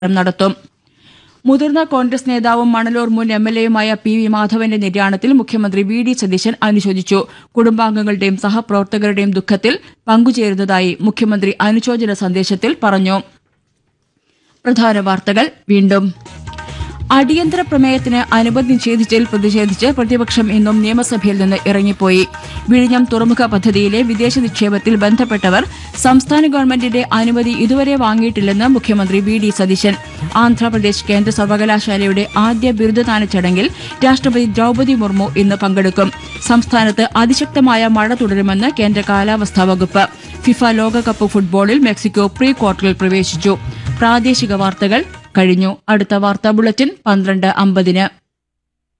നടത്തും മുതിർന്ന കോൺഗ്രസ് നേതാവും മണലൂർ മുൻ എം എൽ എയുമായ പി വി മാധവന്റെ നിര്യാണത്തിൽ മുഖ്യമന്ത്രി വി ഡി സതീശൻ അനുശോചിച്ചു കുടുംബാംഗങ്ങളുടെയും സഹപ്രവർത്തകരുടെയും ദുഃഖത്തിൽ പങ്കുചേരുന്നതായി മുഖ്യമന്ത്രി അനുശോചന സന്ദേശത്തിൽ പറഞ്ഞു പ്രധാന വാർത്തകൾ വീണ്ടും അടിയന്തര പ്രമേയത്തിന് അനുമതി നിഷേധിച്ചതിൽ പ്രതിഷേധിച്ച് പ്രതിപക്ഷം ഇന്നും നിയമസഭയിൽ നിന്ന് ഇറങ്ങിപ്പോയി വിഴിഞ്ഞം തുറമുഖ പദ്ധതിയിലെ വിദേശ നിക്ഷേപത്തിൽ ബന്ധപ്പെട്ടവർ സംസ്ഥാന ഗവൺമെന്റിന്റെ അനുമതി ഇതുവരെ വാങ്ങിയിട്ടില്ലെന്ന് മുഖ്യമന്ത്രി വി ഡി സതീശൻ ആന്ധ്രാപ്രദേശ് കേന്ദ്ര സർവകലാശാലയുടെ ആദ്യ ബിരുദദാന ചടങ്ങിൽ രാഷ്ട്രപതി ദ്രൌപദി മുർമു ഇന്ന് പങ്കെടുക്കും സംസ്ഥാനത്ത് അതിശക്തമായ മഴ തുടരുമെന്ന് കേന്ദ്ര കാലാവസ്ഥാ വകുപ്പ് ഫിഫ ലോകകപ്പ് ഫുട്ബോളിൽ മെക്സിക്കോ പ്രീ ക്വാർട്ടറിൽ പ്രവേശിച്ചു പ്രാദേശിക വാർത്തകൾ കഴിഞ്ഞു അടുത്ത വാർത്താ ബുള്ളറ്റിൻ പന്ത്രണ്ട് അമ്പതിന്